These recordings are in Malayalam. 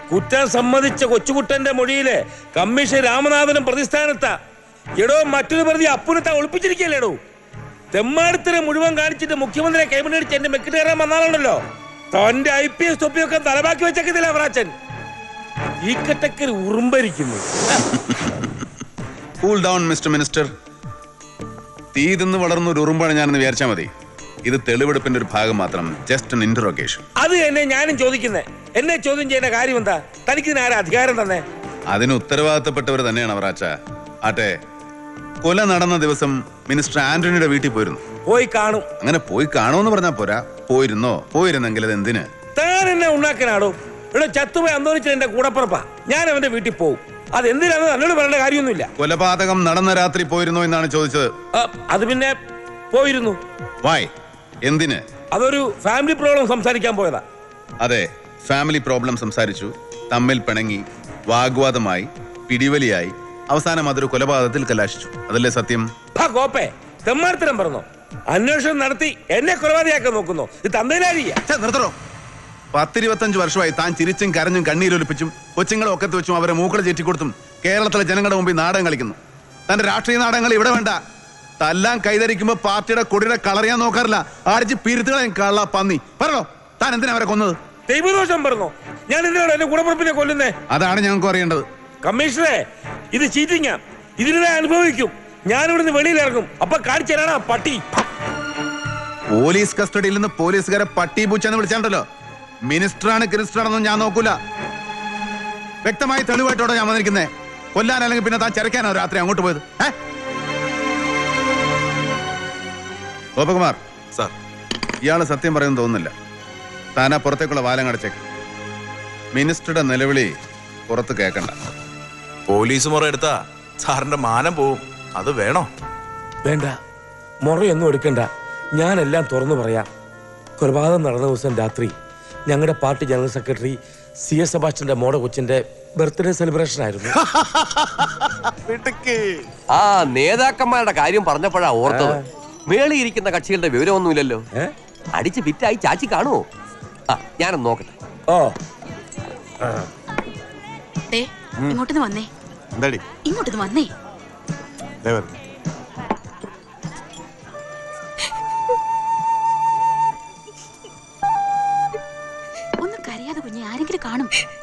കുറ്റം സമ്മതിച്ച കൊച്ചുകുട്ടന്റെ മൊഴിയില് കമ്മീഷൻ രാമനാഥനും പ്രതിസ്ഥാനത്താ എടോ മറ്റൊരു പ്രതി അപ്പുനത്തെ ഒളിപ്പിച്ചിരിക്കല്ലേടോ തെമ്മാടത്തിനെ മുഴുവൻ കാണിച്ചിട്ട് മുഖ്യമന്ത്രിയെ കൈമണിടിച്ച് എന്റെ മെക്കിട്ട് കയറാൻ വന്നാലുണ്ടല്ലോ തന്റെ ഐ പി എസ് തൊപ്പിയൊക്കെ തലവാക്കി വെച്ചേക്കത്തില്ല അവറാച്ചൻ ഈ കട്ടക്കൽ ഉറുമ്പരിക്കുന്നു കൂൾ ഡൗൺ മിസ്റ്റർ മിനിസ്റ്റർ തീ തിന്ന് വളർന്ന ഒരു ഉറുമ്പാണ് ഞാനെന്ന് വിചാരിച്ചാൽ മതി ഇത് തെളിവെടുപ്പിന്റെ ഒരു ഭാഗം മാത്രം ജസ്റ്റ് an ഇന്ററോഗേഷൻ അത് തന്നെ ഞാനും ചോദിക്കുന്നേ എന്നെ ചോദ്യം ചെയ്യുന്ന കാര്യം എന്താ തനിക്ക് ഇതിന് ആരാ അധികാരം തന്നെ അതിന് ഉത്തരവാദിത്തപ്പെട്ടവർ തന്നെയാണ് അവറാച്ച ആട്ടെ കൊല നടന്ന ദിവസം മിനിസ്റ്റർ ആന്റണിയുടെ വീട്ടിൽ പോയിരുന്നു പോയി കാണും അങ്ങനെ പോയി കാണുമെന്ന് പറഞ്ഞാൽ പോരാ പോയിരുന്നോ പോയിരുന്നെങ്കിൽ അത് എന്തിന് താൻ എന്നെ ഉണ്ടാക്കാനാടോ ഇവിടെ ചത്തുപോയി അന്തോണിച്ച് എന്റെ കൂടപ്പുറപ്പാ ഞാൻ അവന്റെ വീട്ടിൽ പോകും അത് എന്തിനാന്ന് തന്നോട് പറയേണ്ട കാര്യമൊന്നുമില്ല കൊലപാതകം നടന്ന രാത്രി പോയിരുന്നോ എന്നാണ് ചോദിച്ചത് ആ, അത് പിന്നെ പോയിരുന്നു വായ് എന്തിന് അതൊരു ഫാമിലി പ്രോബ്ലം സംസാരിക്കാൻ പോയതാ അതെ ഫാമിലി പ്രോബ്ലം സംസാരിച്ചു തമ്മിൽ പിണങ്ങി വാഗ്വാദമായി പിടിവലിയായി അവസാനം അതൊരു കൊലപാതകത്തിൽ കലാശിച്ചു അതല്ലേ സത്യം ഭാ കോപ്പേ തെമ്മാർത്തരം പറഞ്ഞോ അന്വേഷണം നടത്തി എന്നെ കൊലപാതകയാക്കാൻ നോക്കുന്നു ഇത് തന്തയിലാരിയ ഛെ, നിർത്തണോ പത്തിരുപത്തഞ്ച് വർഷമായി താൻ ചിരിച്ചും കരഞ്ഞും കണ്ണീരൊലിപ്പിച്ചും കൊച്ചുങ്ങളെ ഒക്കത്ത് വെച്ചും അവരെ മൂക്കളെ ചീറ്റിക്കൊടുത്തും കേരളത്തിലെ ജനങ്ങളുടെ മുമ്പിൽ നാടകം കളിക്കുന്നു തന്റെ രാഷ്ട്രീയ നാടകങ്ങൾ ഇവിടെ വേണ്ട തല്ലാൻ കൈതരിക്കുമ്പോ പാർട്ടിയുടെ കൊടിയുടെ കളറിയാൻ നോക്കാറില്ല അടിച്ച് പിരുത്തുകളെ കള്ള പന്നി പറഞ്ഞോ താൻ എന്തിനാ അവരെ കൊന്നത് ദൈവദോഷം പറഞ്ഞോ ഞാൻ എന്തിനാണ് എന്റെ കൂടപ്പുറപ്പിനെ കൊല്ലുന്നേ അതാണ് ഞങ്ങൾക്ക് അറിയേണ്ടത് കമ്മീഷണറെ ഇത് ചീറ്റിങ്ങാ ഇതിനെ അനുഭവിക്കും ഞാൻ ഇവിടുന്ന് വെളിയിലിറങ്ങും അപ്പൊ കാണിച്ചു തരാനാ പട്ടി പോലീസ് കസ്റ്റഡിയിൽ നിന്ന് പോലീസുകാരെ പട്ടി പൂച്ചെന്ന് വിളിച്ചാണ്ടല്ലോ മിനിസ്റ്ററാണ് ക്രിസ്റ്ററാണെന്നും ഞാൻ നോക്കൂല വ്യക്തമായി തെളിവായിട്ടോടെ ഞാൻ വന്നിരിക്കുന്നേ കൊല്ലാൻ അല്ലെങ്കിൽ പിന്നെ താൻ ചരക്കാനോ രാത്രി അങ്ങോട്ട് പോയത് ഏ? ഗോപകുമാർ സാർ ഇയാള് സത്യം പറയുമെന്ന് തോന്നുന്നില്ല താനാ പുറത്തേക്കുള്ള വാലം കടച്ചേക്ക് മിനിസ്റ്ററുടെ നിലവിളി പുറത്ത് കേൾക്കണ്ട പോലീസ് മുറ എടുത്താ സാറിന്റെ മാനം പോവും അത് വേണോ വേണ്ട മുറയൊന്നും എടുക്കണ്ട ഞാനെല്ലാം തുറന്നു പറയാം കൊലപാതകം നടന്ന ദിവസം രാത്രി ഞങ്ങളുടെ party general secretary C S സെബാസ്റ്റ്യന്റെ മോടെ കൊച്ചിന്റെ ബർത്ത്ഡേ സെലിബ്രേഷൻ ആയിരുന്നു ആ നേതാക്കന്മാരുടെ കാര്യം പറഞ്ഞപ്പോഴാ ഓർത്തത് മേളി ഇരിക്കുന്ന കക്ഷികളുടെ വിവരമൊന്നുമില്ലല്ലോ ഏ? അടിച്ച് വിറ്റായി ചാച്ചി കാണുമോ ആ ഞാനൊന്ന് നോക്കട്ടെ ഓ ദേ, ഇങ്ങോട്ടൊന്ന് വന്നേ എന്താടി ഇങ്ങോട്ടൊന്ന് വന്നേ ഒന്ന് കരയാതെ കുഞ്ഞെ ആരെങ്കിലും കാണും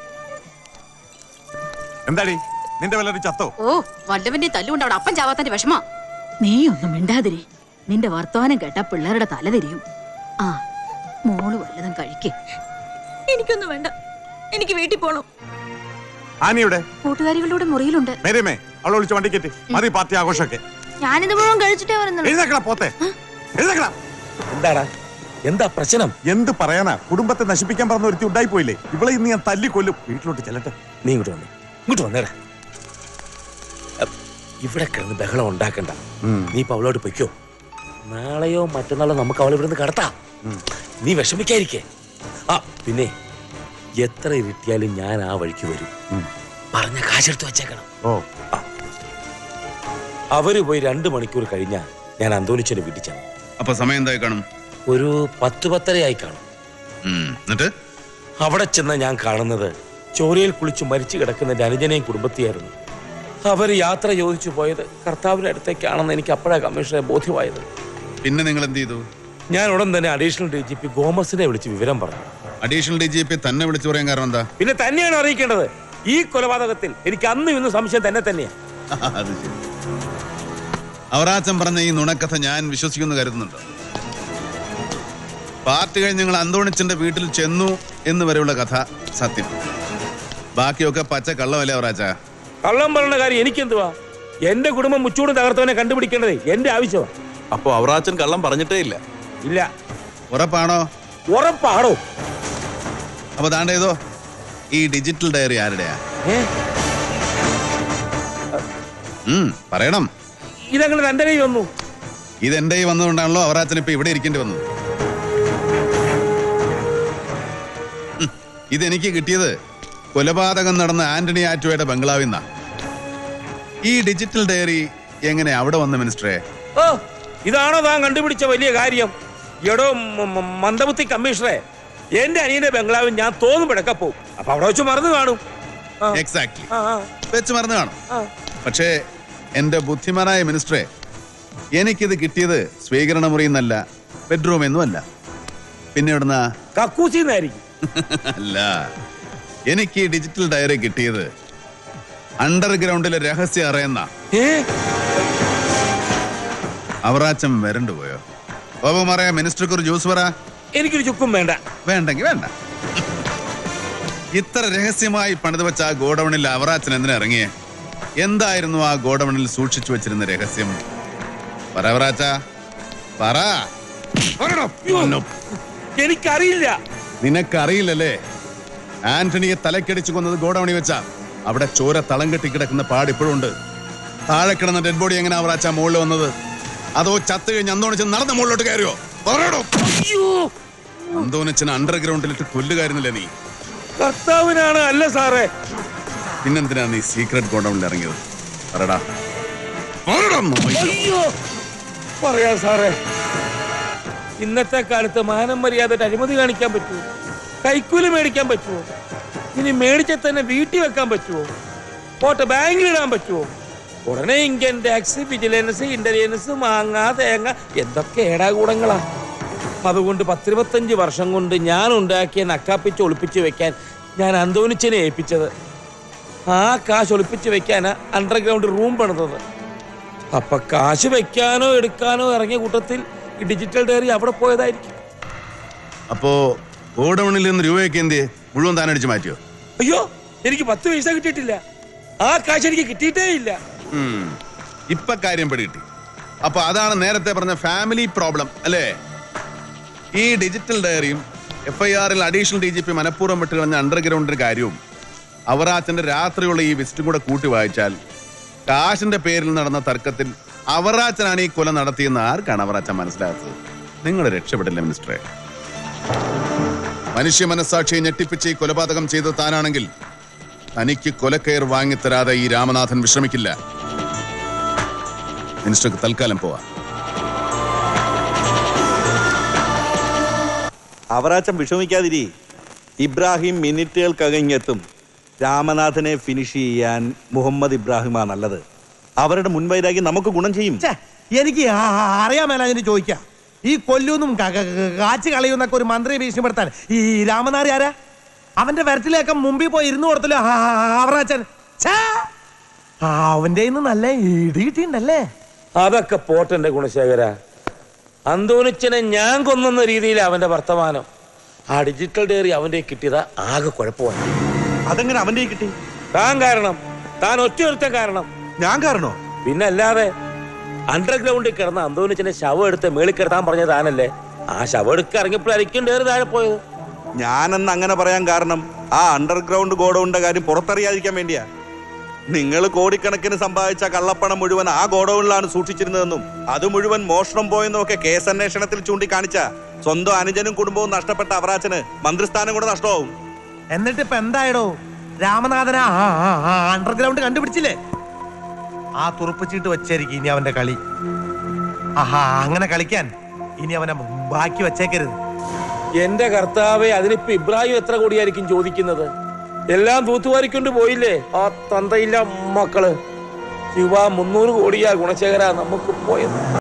എന്താടി നിന്റെ വല്ലൊരു ചത്തോ ഓ വല്ലവന്റെ തല്ലുകൊണ്ട് അവിടെ അപ്പം ചാവാത്തന്റെ വിഷമാ നീ ഒന്നും മിണ്ടാതിരി നിന്റെ വർത്തമാനം കേട്ടാ പിള്ളേരുടെ തല തിരിയും ആ മോള് വല്ലതും കഴിക്ക് എനിക്കൊന്നും വേണ്ട എനിക്ക് വീട്ടിൽ പോണം ആനിയുടെ കൂട്ടുകാരികളുടെ മുറിയിലുണ്ട് മേരിയമ്മേ അവളെ വിളിച്ച് വണ്ടി കയറ്റി മതി പാർട്ടി ആഘോഷമൊക്കെ ഞാനിത് മുഴുവൻ കഴിച്ചിട്ടേ വരുന്നുള്ളൂ എഴുന്നേക്കടാ പോത്തെ എഴുന്നേക്കടാ എന്താടാ എന്താ പ്രശ്നം എന്ത് പറയാനാ കുടുംബത്തെ നശിപ്പിക്കാൻ പറഞ്ഞ ഒരുത്തി ഉണ്ടായി പോയില്ലേ ഇവളെ ഇന്ന് ഞാൻ തല്ലി കൊല്ലും വീട്ടിലോട്ട് ചെല്ലട്ടെ നീ ഇങ്ങോട്ട് വന്നേ ഇങ്ങോട്ട് വന്നേടാ അപ്പ് ഇവിടെ കിടന്ന് ബഹളം ഉണ്ടാക്കണ്ട നീ ഇപ്പൊ അവളോട് പൊയ്ക്കോ നാളെയോ മറ്റന്നാളോ നമുക്ക് അവളെ ഇവിടുന്ന് കടത്താം നീ വിഷമിക്കാതിരിക്കേ ആ പിന്നെ എത്ര ഇരുട്ടിയാലും ഞാൻ ആ വഴിക്ക് വരും പറഞ്ഞ കാശെടുത്ത് വെച്ചേക്കണം ഓ അവര് പോയി രണ്ട് മണിക്കൂർ കഴിഞ്ഞാ ഞാൻ അന്തോണിച്ചനെ വീട്ടിൽ ചെന്നു അപ്പൊ സമയം എന്തായി കാണും ഒരു പത്ത് പത്തരയായി കാണും ഉം. എന്നിട്ട് അവിടെ ചെന്ന ഞാൻ കാണുന്നത് ചോരയിൽ കുളിച്ച് മരിച്ചു കിടക്കുന്ന എൻ്റെ അനുജനെയും കുടുംബത്തെയായിരുന്നു അവർ യാത്ര ചോദിച്ചു പോയത് കർത്താവിന്റെ അടുത്തേക്കാണെന്ന് എനിക്ക് അപ്പോഴാണ് കമ്മീഷണറെ ബോധ്യമായത് പിന്നെ നിങ്ങൾ എന്ത് ചെയ്തു ഞാൻ ഉടൻ തന്നെ അഡീഷണൽ ഡി ജി പി ഗോമസിനെ വിളിച്ച് വിവരം പറഞ്ഞു അഡീഷണൽ ഡി ജി പി തന്നെ വിളിച്ചു പറയാൻ കാരണം എന്താ പിന്നെ തന്നെയാണ് അറിയിക്കേണ്ടത് ഈ കൊലപാതകത്തിൽ എനിക്ക് അന്നും ഇന്നും സംശയം തന്നെ തന്നെയാണ് അത് ശരി അവറാച്ചൻ പറഞ്ഞ ഈ നുണക്കഥ ഞാൻ വിശ്വസിക്കുന്നു കരുതുന്നുണ്ട് പാർട്ടി കഴിഞ്ഞ് ഞങ്ങൾ അന്തോണിച്ചന്റെ വീട്ടിൽ ചെന്നു എന്ന് വരെയുള്ള കഥ സത്യം ബാക്കിയൊക്കെ പച്ച കള്ളമല്ലേ അവറാച്ച കള്ളം പറയുന്ന കാര്യം എനിക്കെന്തുവാ എന്റെ കുടുംബം മുച്ചൂട് തകർത്തവനെ കണ്ടുപിടിക്കേണ്ടത് എന്റെ ആവശ്യമാണ് അപ്പൊ അവറാച്ചൻ കള്ളം പറഞ്ഞിട്ടേ ഇല്ല ഇല്ല ഉറപ്പാണോ ഉറപ്പാടോ അപ്പൊ താണ്ടേതോ ഈ ഡിജിറ്റൽ ഡയറി ആരുടെയാ ഏ ഉം പറയണം ഇതങ്ങനെ തന്റെ കൈ വന്നു ഇതെന്റെ കയ്യിൽ വന്നതുകൊണ്ടാണല്ലോ അവറാച്ചൻ ഇപ്പൊ ഇവിടെ ഇരിക്കേണ്ടി വന്നത് ഉം, ഇതെനിക്ക് കിട്ടിയത് കൊലപാതകം നടന്ന ആന്റണി ആറ്റുവയുടെ ബംഗ്ലാവിൽ നിന്നാ ഈ ഡിജിറ്റൽ ഡയറി എങ്ങനെ അവിടെ വന്ന മിനിസ്റ്ററെ ഓ ഇതാണോ താൻ കണ്ടുപിടിച്ച വലിയ കാര്യം എടോ മ- മ- മന്ദബുദ്ധി കമ്മീഷണറെ എന്റെ അനിയന്റെ ബംഗ്ലാവിൽ ഞാൻ തോന്നുമ്പോഴൊക്കെ പോകും അപ്പൊ അവിടെ വെച്ച് മറന്നു കാണും ആ, എക്സാക്ട്ലി ആ, ആ, വെച്ച് മറന്നു കാണും ആ. പക്ഷേ എന്റെ ബുദ്ധിമാനായ മിനിസ്റ്ററെ എനിക്കിത് കിട്ടിയത് സ്വീകരണ മുറിയിൽ നിന്നല്ല ബെഡ്റൂമിൽ നിന്നും അല്ല പിന്നെ ഇവിടുന്ന കക്കൂസിന്നായിരിക്കും അല്ല എനിക്ക് ഈ ഡിജിറ്റൽ ഡയറി കിട്ടിയത് അണ്ടർഗ്രൗണ്ടിലെ രഹസ്യം അറിയുന്ന ഏ അവറാച്ചം വരണ്ടു പോയോ ബാബു പറയാ മിനിസ്റ്റർക്ക് ഒരു ജ്യൂസ് പറ എനിക്കൊരു ചുക്കും വേണ്ട വേണ്ടെങ്കി വേണ്ട ഇത്ര രഹസ്യമായി പണിത് വെച്ച ആ ഗോഡൌണിൽ അവറാച്ചൻ എന്തിനാ ഇറങ്ങിയേ എന്തായിരുന്നു ആ ഗോഡൌണിൽ സൂക്ഷിച്ചു വെച്ചിരുന്ന രഹസ്യം പറ അവറാച്ച പറ പറടോ. അയ്യോ, എനിക്കറിയില്ല നിനക്കറിയില്ലല്ലേ ആന്റണിയെ തലക്കടിച്ചു കൊന്നത് ഗോഡൌണി വെച്ചാ അവിടെ ചോര തളം കെട്ടി കിടക്കുന്ന പാട് ഇപ്പോഴും ഉണ്ട് താഴെ കിടന്ന ഡെഡ് ബോഡി എങ്ങനെ അവറാച്ച മുകളിൽ വന്നത് അതോ ചത്ത് കഴിഞ്ഞ് അന്തോണിച്ച് നടന്ന മുകളിലോട്ട് കയറിയോ പറയടോ അയ്യോ അന്തോണിച്ചന് അണ്ടർഗ്രൗണ്ടിലിട്ട് കൊല്ലുകാരുന്നില്ല നീ കർത്താവിനാണ് അല്ല സാറേ പിന്നെന്തിനാ നീ സീക്രട്ട് ഗോഡൌണിൽ ഇറങ്ങിയത് പറടാ പറടാ, നായി. അയ്യോ പറയാ സാറേ ഇന്നത്തെ കാലത്ത് മാനം മര്യാദ അഴിമതി കാണിക്കാൻ പറ്റുമോ കൈക്കൂലി മേടിക്കാൻ പറ്റുമോ ഇനി മേടിച്ച തന്നെ വീട്ടിൽ വെക്കാൻ പറ്റുമോ പോട്ടെ ബാങ്കിൽ ഇടാൻ പറ്റുമോ ഉടനെ ഇൻകം ടാക്സ് വിജിലൻസ് ഇന്റലിജൻസ് മാങ്ങ തേങ്ങ എന്തൊക്കെ ഏടാകൂടങ്ങളാ അതുകൊണ്ട് പത്തിരുപത്തഞ്ച് വർഷം കൊണ്ട് ഞാൻ ഉണ്ടാക്കിയ നക്കാപ്പിച്ച് ഒളിപ്പിച്ച് വെക്കാൻ ഞാൻ അന്തോനിച്ചനെ ഏൽപ്പിച്ചത് ആ കാശ് ഒളിപ്പിച്ച് വെക്കാനാ അണ്ടർഗ്രൗണ്ട് റൂം പണിതത് അപ്പൊ കാശ് വെക്കാനോ എടുക്കാനോ ഇറങ്ങിയ കൂട്ടത്തിൽ ഈ ഡിജിറ്റൽ ഡയറി അവിടെ പോയതായിരിക്കും അപ്പോ ഗോഡൌണിൽ നിന്ന് രൂപയൊക്കെ എന്ത് മുഴുവൻ താൻ അടിച്ചു മാറ്റിയോ അയ്യോ എനിക്ക് പത്ത് പൈസ കിട്ടിയിട്ടില്ല ആ കാശ് എനിക്ക് കിട്ടിയിട്ടേ ഇല്ല ഉം. ഇപ്പൊ കാര്യം പിടികിട്ടി അപ്പൊ അതാണ് നേരത്തെ പറഞ്ഞ ഫാമിലി പ്രോബ്ലം അല്ലേ ഈ ഡിജിറ്റൽ ഡയറിയും എഫ് ഐ ആറിൽ അഡീഷണൽ ഡി ജി പി മനഃപൂർവ്വം വിട്ട് കളഞ്ഞ അണ്ടർഗ്രൗണ്ടിന്റെ കാര്യവും അവറാച്ചന്റെ രാത്രിയുള്ള ഈ വിസിറ്റും കൂടെ കൂട്ടി വായിച്ചാൽ കാശിന്റെ പേരിൽ നടന്ന തർക്കത്തിൽ അവറാച്ചനാണ് ഈ കൊല നടത്തിയെന്ന് ആർക്കാണ് അവറാച്ചൻ മനസ്സിലാത്തത് നിങ്ങൾ രക്ഷപ്പെടില്ല മിനിസ്റ്ററെ മനുഷ്യ മനസ്സാക്ഷിയെ ഞെട്ടിപ്പിച്ച് ഈ കൊലപാതകം ചെയ്ത താനാണെങ്കിൽ തനിക്ക് കൊലക്കയർ വാങ്ങിത്തരാതെ ഈ രാമനാഥൻ വിശ്രമിക്കില്ല മിനിസ്റ്റർക്ക് തൽക്കാലം പോവാ അവറാച്ചൻ വിഷമിക്കാതിരി ഇബ്രാഹിം മിനിറ്റുകൾക്കകം ഇങ്ങെത്തും രാമനാഥനെ ഫിനിഷ് ചെയ്യാൻ മുഹമ്മദ് ഇബ്രാഹിമാ നല്ലത് അവരുടെ മുൻവൈരാഗ്യം നമുക്ക് ഗുണം ചെയ്യും ഛെ, എനിക്ക് ആ- ആ- അറിയാൻ മേലാഞ്ഞിട്ട് ചോദിക്കാം ഈ കൊല്ലൂന്നും ക- ക- ക- കാച്ച് കളയുന്നൊക്കെ ഒരു മന്ത്രിയെ ഭീഷണിപ്പെടുത്താൻ ഈ രാമനാരി ആരാ അവന്റെ വരത്തിലേക്ക് മുമ്പിൽ പോയി ഇരുന്ന് കൊടുത്തല്ലോ ആ- ആ- അവറാച്ചൻ ഛേ, അവന്റെ ഇന്ന് നല്ല ഇടി കിട്ടിയിട്ടുണ്ടല്ലേ അതൊക്കെ പോട്ടെന്റെ ഗുണശേഖര അന്തോണിച്ചനെ ഞാൻ കൊന്നെന്ന രീതിയിൽ അവന്റെ വർത്തമാനം ആ ഡിജിറ്റൽ ഡയറി അവന്റെ കിട്ടിയത് ആകെ കുഴപ്പമാണ് അതെങ്ങനെ അവന്റെ കയ്യിൽ കിട്ടി താൻ കാരണം താൻ ഒറ്റയൊരുത്ത കാരണം ഞാൻ കാരണോ പിന്നെ അല്ലാതെ അണ്ടർഗ്രൗണ്ടിൽ കിടന്ന അന്തോണിച്ചനെ ശവം എടുത്ത് മേളിൽ കിടത്താൻ പറഞ്ഞ താനല്ലേ ആ ശവം എടുക്ക ഇറങ്ങിയപ്പോഴായിരിക്കും ഡയറി താഴെ പോയത് ഞാനെന്ന് അങ്ങനെ പറയാൻ കാരണം ആ അണ്ടർഗ്രൗണ്ട് ഗോഡൌണിന്റെ കാര്യം പുറത്തറിയാതിരിക്കാൻ വേണ്ടിയാ നിങ്ങൾ കോടിക്കണക്കിന് സമ്പാദിച്ച കള്ളപ്പണം മുഴുവൻ ആ ഗോഡൌണിലാണ് സൂക്ഷിച്ചിരുന്നതെന്നും അത് മുഴുവൻ മോഷണം പോയെന്നും ഒക്കെ കേസ് അന്വേഷണത്തിൽ ചൂണ്ടിക്കാണിച്ച സ്വന്തം അനുജനും കുടുംബവും നഷ്ടപ്പെട്ട അവറാച്ചന് മന്ത്രിസ്ഥാനം കൂടെ നഷ്ടമാവും എന്നിട്ട് ഇപ്പൊ എന്തായടോ രാമനാഥന അണ്ടർഗ്രൗണ്ട് കണ്ടുപിടിച്ചില്ലേ ആ തുറപ്പിച്ചിട്ട് വെച്ചായിരിക്കും ഇനി അവന്റെ കളി ആഹാ അങ്ങനെ കളിക്കാൻ ഇനി അവനെ ബാക്കി വെച്ചേക്കരുത് എന്റെ കർത്താവെ അതിനിപ്പോ ഇബ്രാഹിം എത്ര കോടിയായിരിക്കും ചോദിക്കുന്നത് എല്ലാം തൂത്തുവാരിക്കൊണ്ട് പോയില്ലേ ആ തന്തയില്ല മക്കള് ശിവ മുന്നൂറ് കോടിയാ ഗുണശേഖര നമുക്ക് പോയത്